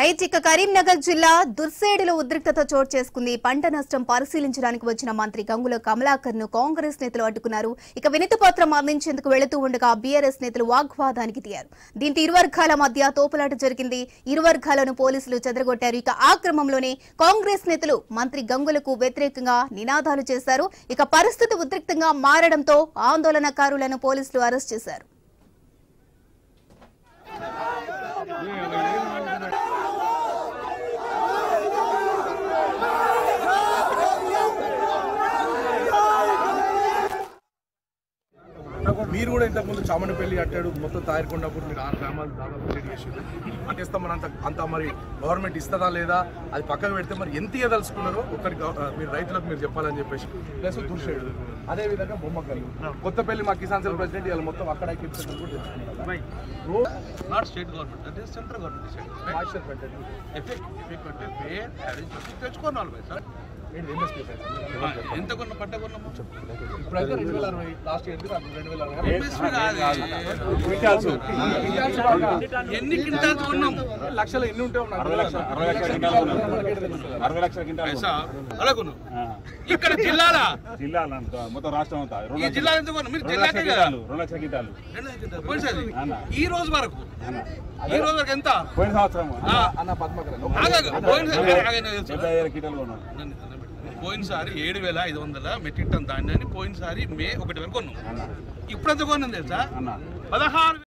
Right ఇక కరీంనగర్ జిల్లా దుర్సేడులో ఉద్రిక్తత చోటు చేసుకుంది పంట నష్టం పరిశీలించడానికి వచ్చిన మంత్రి గంగుల కమలాకర్ ను కాంగ్రెస్ నేతలు అడ్డుకున్నారు ఇక వినతి పత్రం అందించేందుకు వెళుతూ ఉండగా బీఆర్ఎస్ నేతలు వాగ్వాదానికి దిగారు దీంతో ఇరు వర్గాల మధ్య తోపులాట జరిగింది ఇరు వర్గాలను పోలీసులు చెదరగొట్టారు ఇక ఆ క్రమంలోనే కాంగ్రెస్ నేతలు మంత్రి గంగులకు వ్యతిరేకంగా నినాదాలు చేశారు ఇక పరిస్థితి ఉద్రిక్తంగా మారడంతో ఆందోళనకారులను పోలీసులు అరెస్ట్ చేశారు మీరు కూడా ఇంతకుముందు చామనపల్లి అట్టాడు మొత్తం తాయరకొండప్పుడు మీరు ఆరు గ్రామాలు దాదాపు క్రియేట్ చేసారు అంటేస్తాం మన అంత అంత మరి గవర్నమెంట్ ఇస్తుందా లేదా అది పక్కకు పెడితే మరి ఎంత ఇవ్వదలుచుకున్నారో ఒకటి గవ- ఆ, మీరు రైతులకు మీరు చెప్పాలని చెప్పేసి ప్లస్ తుర్షేడు అదే విధంగా బొమ్మకల్లు కొత్తపల్లి మా కిసాన్ సెల్ ప్రెసిడెంట్ ఇవాళ మొత్తం అక్కడ ఎక్కించారు కూడా తెలుసుకున్నారు. రో- నాట్ స్టేట్ గవర్నమెంట్ అంటే సెంట్రల్ గవర్నమెంట్ డిసైడ్ మాస్టర్ పెట్టండి. ఎఫెక్ట్ ఎఫెక్ట్ అంటే ఫేర్ యావరేజ్ తెచ్చుకోవాలి వాళ్ళు సార్ ఏంటి MSP సార్? ఎంత కొన్న పంట కొన్నాము ఇప్పుడైతే రెండు వేల అరవై లాస్ట్ ఇయర్ రెండు వేల అరవై ఎంఎస్పీ కాదు ఎన్ని క్వింటాల్స్ కొన్నాం లక్షలు ఎన్ని ఉంటాయి అరవై లక్షల అరవై లక్షల గింటాలు కొన్నాం. అరవై లక్షల గింటాలు పైసా కొన్నాం. అలా కొన్నాం ఆ. ఇక్కడ జిల్లాలా జిల్లాలు అంతా, మొత్తం రాష్ట్రం అంతా రెండు ఈ లక్షల- జిల్లా ఎంత కొన్నాం మీరు రెండు జిల్లాకే లక్షల కదా గింటాలు రెండు లక్షల గింటాలు రెండు లక్షల క్వింటాలు. పోయినసారి అన్న. ఈ రోజు వరకు అన్న. ఈ రోజు వరకు ఎంత పోయిన సంవత్సరం ఆ, అన్న పద్మకర్ ఆగాగు. పోయినసారి ఆగాగు, నాకు తెలుసు. డెబ్బై ఐదు గింటాలు కొన్నాం నన్ను దండం పెట్టు. పోయినసారి ఏడు వేల ఐదు వందల మెట్రిక్ టన్ ధాన్యాన్ని పోయినసారి మే ఒకటి వరకు కొన్నాం అన్న ఇప్పుడు ఎంత కొన్నాం తెలుసా అన్న పదహారు